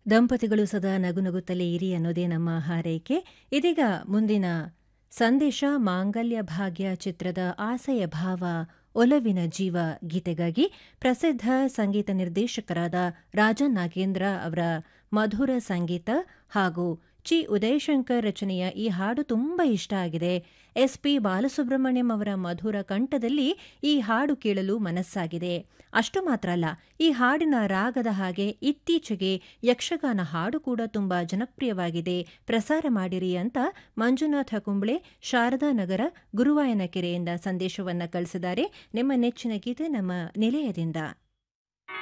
ದಂಪತಿಗಳು ಸದಾ ನಗುನಗುತ್ತಲೇ ಇರಿ ಅನ್ನೋದೇ ನಮ್ಮ ಹಾರೈಕೆ ಇದೀಗ ಮುಂದಿನ ಸಂದೇಶ ಮಾಂಗಲ್ಯ ಭಾಗ್ಯ ಚಿತ್ರದ ಆಸೆಯ ಭಾವ ಒಲವಿನ ಜೀವ ಗೀತೆಗಾಗಿ ಪ್ರಸಿದ್ಧ ಸಂಗೀತ ನಿರ್ದೇಶಕರಾದ ರಾಜನ್ ನಾಗೇಂದ್ರ ಅವರ ಮಧುರ ಸಂಗೀತ ಹಾಗೂ ಚಿ ಉದಯಶಂಕರ್ ರಚನೆಯ ಈ ಹಾಡು ತುಂಬಾ ಇಷ್ಟ ಆಗಿದೆ ಎಸ್ ಪಿ ಬಾಲಸುಬ್ರಹ್ಮಣ್ಯಂ ಅವರ ಮಧುರ ಕಂಠದಲ್ಲಿ ಈ ಹಾಡು ಕೇಳಲು ಮನಸ್ಸಾಗಿದೆ ಅಷ್ಟು ಮಾತ್ರ ಅಲ್ಲ ಈ ಹಾಡಿನ ರಾಗದ ಹಾಗೆ ಇತ್ತೀಚೆಗೆ ಯಕ್ಷಗಾನ ಹಾಡು ಕೂಡ ತುಂಬಾ ಜನಪ್ರಿಯವಾಗಿದೆ ಪ್ರಸಾರ ಮಾಡಿರಿ ಅಂತ ಮಂಜುನಾಥ ಕುಂಬ್ಳೆ ಶಾರದಾ ನಗರ ಗುರುವಾಯನ ಕೆರೆಯಿಂದ ಸಂದೇಶವನ್ನ ಕಳಿಸಿದ್ದಾರೆ ನಿಮ್ಮ ನೆಚ್ಚಿನ ಗೀತೆ ನಮ್ಮ ನಿಲಯದಿಂದ